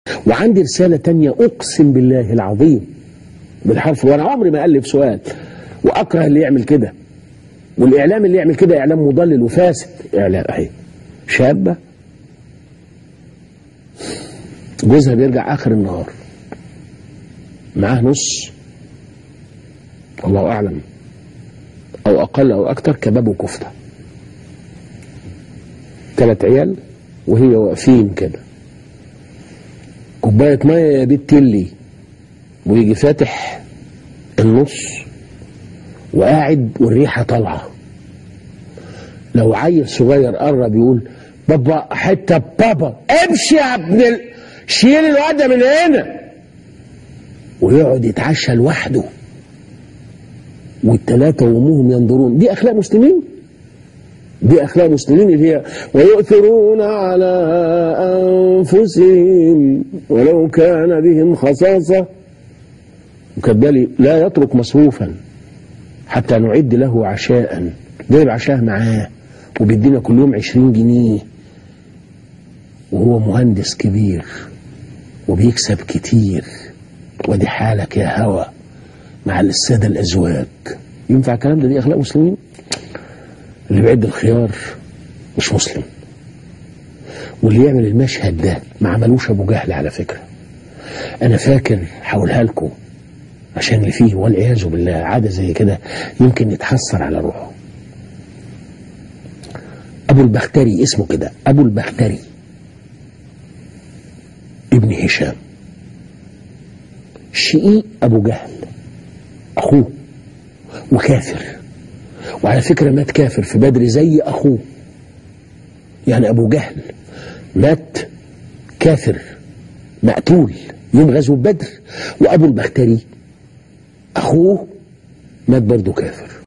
وعندي رسالة تانية أقسم بالله العظيم بالحرف وأنا عمري ما ألف سؤال وأكره اللي يعمل كده والإعلام اللي يعمل كده إعلام مضلل وفاسد إعلام أهي شابة جوزها بيرجع آخر النهار معاه نص الله أعلم أو أقل أو أكتر كباب وكفتة ثلاث عيال وهي واقفين كده كوباية مية يا بنت اللي ويجي فاتح النص وقاعد والريحة طالعة لو عيل صغير قرب يقول بابا حتة بابا امشي يا ابن ال... شيل الواد ده من هنا ويقعد يتعشى لوحده والتلاتة وامهم ينظرون دي اخلاق مسلمين دي اخلاق مسلمين اللي هي ويؤثرون على انفسهم ولو كان بهم خصاصه وكذلك لا يترك مصروفا حتى نعد له عشاء جايب عشاء معاه وبيدينا كل يوم عشرين جنيه وهو مهندس كبير وبيكسب كتير ودي حالك يا هوى مع السادة الأزواج ينفع الكلام ده دي أخلاق مسلمين اللي بيعد الخيار مش مسلم واللي يعمل المشهد ده ما عملوش أبو جهل على فكرة أنا فاكر هقولها لكم عشان اللي فيه والعياذ بالله عادة زي كده يمكن يتحسر على روحه أبو البختري اسمه كده أبو البختري ابن هشام شقيق أبو جهل أخوه وكافر وعلى فكرة مات كافر في بدر زي أخوه يعني أبو جهل مات كافر مقتول يوم غزوة بدر وأبو البختري أخوه مات برضه كافر